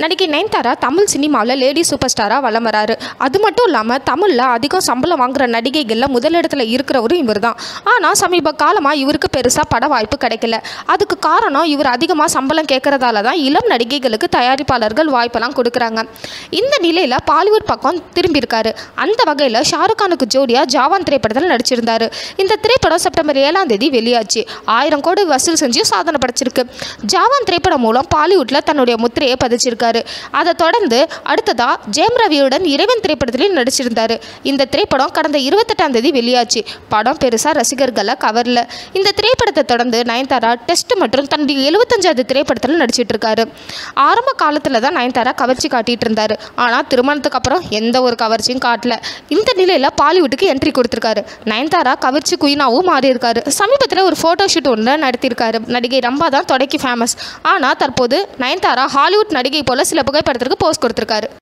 நடிகை நயன்தாரா தமிழ் சினிமாவில் lady super ஸ்டாராக வலம் வராரு அது மட்டும் இல்லாமல் தமிழில் அதிகம் சம்பளம் வாங்குற நடிகைகளில் முதலிடத்தில் இருக்கிறவரும் இவர் தான் ஆனால் சமீப காலமாக இவருக்கு பெருசாக பட வாய்ப்பு கிடைக்கல அதுக்கு காரணம் இவர் அதிகமாக சம்பளம் கேட்கறதால தான் இளம் நடிகைகளுக்கு தயாரிப்பாளர்கள் வாய்ப்பெல்லாம் கொடுக்குறாங்க இந்த நிலையில் பாலிவுட் பக்கம் திரும்பியிருக்காரு அந்த வகையில் ஷாருக் கானுக்கு ஜோடியாக ஜாவான் திரைப்படத்தில் நடிச்சிருந்தாரு இந்த திரைப்படம் செப்டம்பர் ஏழாம் தேதி வெளியாச்சு ஆயிரம் கோடி வசூல் செஞ்சு சாதனை படைச்சிருக்கு ஜாவான் திரைப்படம் மூலம் பாலிவுட்டில் தன்னுடைய முத்திரையை பதிச்சிருக்காரு அதை தொடர்ந்து அடுத்ததா ஜெயம் ரவியுடன் இறைவன் திரைப்படத்திலையும் நடிச்சிருந்தாரு இந்த திரைப்படம் கடந்த இருபத்தெட்டாம் தேதி வெளியாச்சு படம் பெருசாக ரசிகர்களை கவரல இந்த திரைப்படத்தை தொடர்ந்து நயன்தாரா டெஸ்ட் மற்றும் தன்னுடைய எழுபத்தஞ்சாவது திரைப்படத்தில் நடிச்சிட்டு இருக்காரு ஆரம்ப காலத்தில் தான் நயன்தாரா கவர்ச்சி காட்டிட்டு இருந்தாரு ஆனால் திருமணத்துக்கு அப்புறம் எந்த ஒரு கவர்ச்சியும் காட்டல இந்த நிலையில் பாலிவுட்டுக்கு என்ட்ரி கொடுத்துருக்காரு நயன்தாரா கவர்ச்சி குயினாவும் மாறி இருக்காரு சமீபத்தில் ஒரு ஃபோட்டோ ஷூட் ஒன்று நடத்தியிருக்காரு நடிகை ரம்பா தான் தொடக்கி ஃபேமஸ் ஆனால் தற்போது நயன்தாரா ஹாலிவுட் நடிகை போல சில புகைப்படத்திற்கு போஸ்ட் கொடுத்துருக்காரு